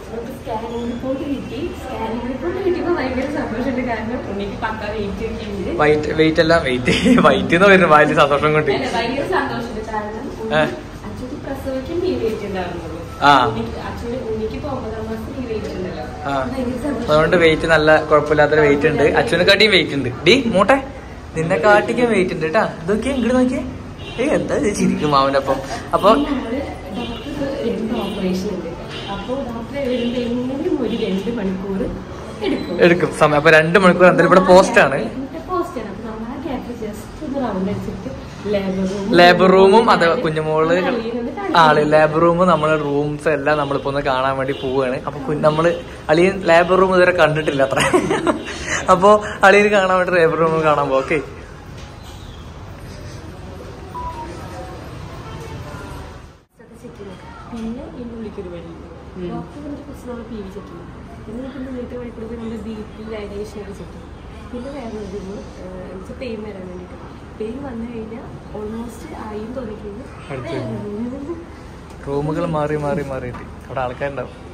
നമുക്ക് scanning report കിട്ടി scanning report കിട്ടിയപ്പോൾ ഭയങ്കര സന്തോഷമുണ്ട് കാരണം ഉണ്ണിക്ക് പക്ക വെയിറ്റ് ഒക്കെ ഉണ്ട് വൈറ്റ് വെയിറ്റ് അല്ല വെയിറ്റ് വൈറ്റ് എന്ന് പറയുന്നത് വലിയ സന്തോഷം കൊണ്ട് അല്ല, ഭയങ്കര സന്തോഷമുണ്ട് കാരണം ഏ. അച്ഛന് പ്രസവിക്കും ഈ വെയിറ്റ് ഉണ്ടായിരുന്നുള്ളൂ ആ. ഉണ്ണിക്ക്- അച്ഛന് ഉണ്ണിക്ക് ഇപ്പൊ ഒമ്പതാം മാസത്തിൽ ഈ വെയിറ്റ് ഉണ്ടല്ലോ ആ. ഭയങ്കര സന്തോഷം അതുകൊണ്ട് വെയിറ്റ് നല്ല കുഴപ്പമില്ലാത്തൊരു വെയിറ്റ് ഉണ്ട് അച്ഛനെ കാട്ടിയും വെയിറ്റ് ഉണ്ട് ഡി മൂട്ടെ നിന്നെ കാട്ടിക്കും വെയിറ്റ് ഉണ്ട് കേട്ടാ ഇതൊക്കെ ഇങ്ങോട്ട് നോക്കിയേ ഏ എന്താ ഇത് ചിരിക്കും മാവന്റെ ഒപ്പം അപ്പൊ ഇനി നമ്മള് ഡോക്ടർക്ക് രണ്ട് ഓപ്പറേഷൻ ഉണ്ട് അപ്പൊ ഡോക്ടർ വരുമ്പോ എങ്ങനെയും ഒരു രണ്ട് മണിക്കൂർ എടുക്കും എടുക്കും സമയം അപ്പൊ രണ്ട് മണിക്കൂർ എന്തായാലും ഇവിടെ പോസ്റ്റ് ആണ് പോസ്റ്റ് ആണ് അപ്പൊ നമ്മൾ ആ ക്യാറ്റ് ജസ്റ്റ് ഒന്ന് റൗണ്ട് അടിച്ചിട്ട് ലേബർ റൂം ലേബർ റൂമും അത് കുഞ്ഞുമോള് ആള് ലേബർ റൂമും നമ്മളെ റൂംസ് എല്ലാം നമ്മളിപ്പോ ഒന്ന് കാണാൻ വേണ്ടി പോവുകയാണ് അപ്പൊ കുഞ്ഞ് നമ്മള് അളിയൻ ലേബർ റൂം ഇതുവരെ കണ്ടിട്ടില്ല അത്ര അപ്പൊ അളിയൻ കാണാൻ വേണ്ടി ലേബർ റൂം കാണാൻ പോകും ഓക്കെ ചെക്ക് ചെയ്തു പിന്നെ ഇതിന്റെ ഉള്ളിക്കൊരു വഴി ഡോക്ടർ പറഞ്ഞ കുറച്ച് നമ്മൾ പി വി ചെക്ക് ചെയ്യും പിന്നെ പിന്നെ ഉള്ളിലത്തെ വഴി കൂടി നമ്മൾ ബി പി ഡയനേഷൻ ഒക്കെ ചെക്ക് ചെയ്യും പിന്നെ വേറെ ഒരു വെച്ചാൽ പെയിൻ വരാൻ വേണ്ടിയിട്ട് പെയിൻ വന്നു കഴിഞ്ഞാൽ ഓൾമോസ്റ്റ് ആയി തോന്നിക്കഴിഞ്ഞാൽ അടുത്ത് റൂമുകൾ മാറി മാറി മാറിയിട്ട് അവിടെ ആൾക്കാരുണ്ടാവും